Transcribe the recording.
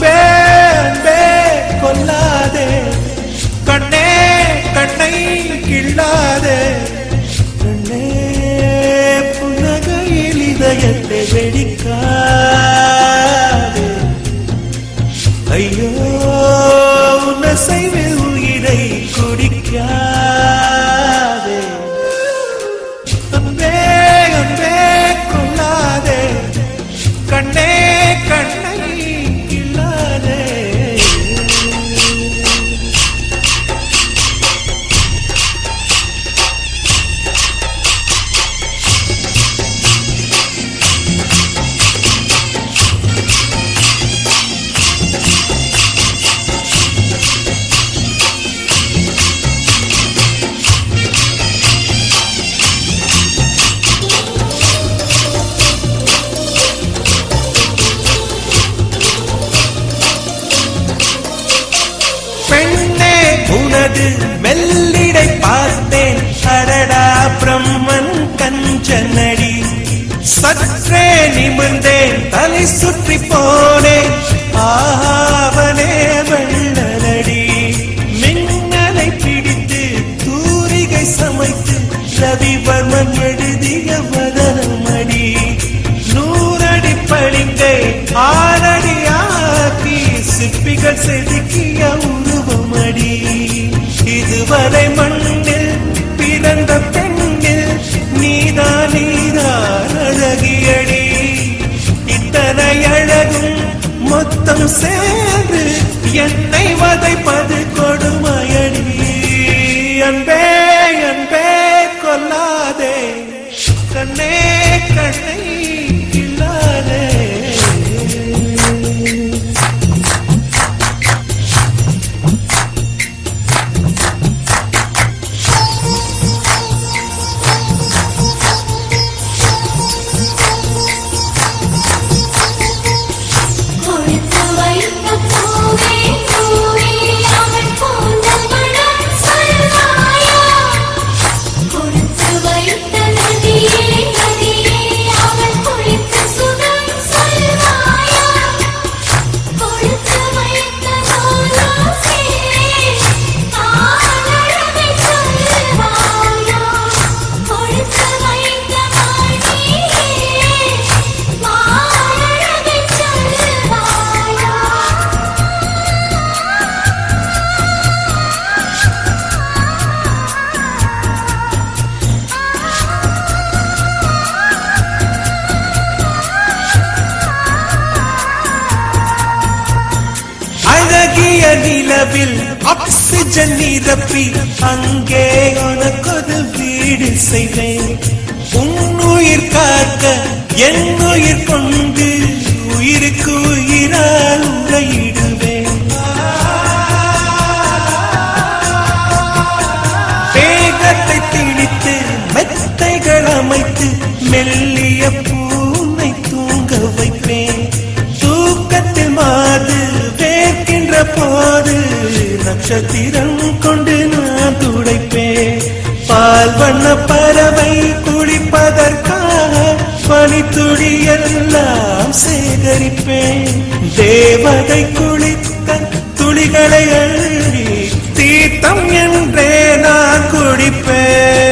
அன்பே அன்பே கொல்லாதே கண்ணே கண்ணை கிள்ளாதே கண்ணே புன்னகையில் இதயத்தை வெடிக்காதே ஐயோ உனசைவில் உயிரை குடிக்காதே அன்பே அன்பே கொள்ளாதே கண்ணே கண்ணை கிள்ளாதே பெண்ணே உனது மெல்லிடை பார்த்தேன் அடடா பிரம்மன் கஞ்சனடி சற்றே நிமிர்ந்தேன் தலை சுற்றி போனேன் ஆவனே வெள்ளனடி மின்னலை பிடித்து தூரிகை சமைத்து ரவிவர்மன் எழுதிய வதனமடி நூறடி பளிங்கை ஆறடி ஆக்கி சிற்பிகள் செதுக்கிய உருவமடி இதுவரை மண்ணில் பிறந்த பெண்ணில் நீதான் நீதான் அழகியடி இத்தனை அழகும் மொத்தம் சேர்ந்து என்னை வதைப்பது கொடுமையடி அன்பே அன்பே கொல்லாதே கண்ணே கண்ணை கிள்ளாதே கொடுத்து வைத்த பூவே பூவே அவள் கூந்தல் மணம் சொல்வாயா கொடுத்து வைத்த நதியே நதியே அவள் குளித்த சுகம் சொல்வாயா கொடுத்து வைத்த நூலாசே ஆனழகை சொல்வாயா கொடுத்து வைத்த மணியே மானழகை சொல்வாயா அழகிய நிலவில் ஆக்சிஜன் நிரப்பி அங்கே உனக்கொரு வீடு செய்வேன் உன்னுயிர் காக்க என் உயிர் கொண்டு உயிருக்கு உயிரால் உரையிடுவேன் வேகத்தை திணித்து மெத்தைகள் அமைத்து மெல்லிய பூனை தூங்க வைப்பேன் தூக்கத்தில் மாது வேர்க்கின்ற போது நட்சத்திரம் கொண்டு நான் துடைப்பேன் பால் வண்ண பறவை குளிப்பதற்காக பனித்துளி எல்லாம் சேகரிப்பேன் தேவதை குளித்த துளிகளை அள்ளி தீர்த்தம் என்றே நான் குடிப்பேன்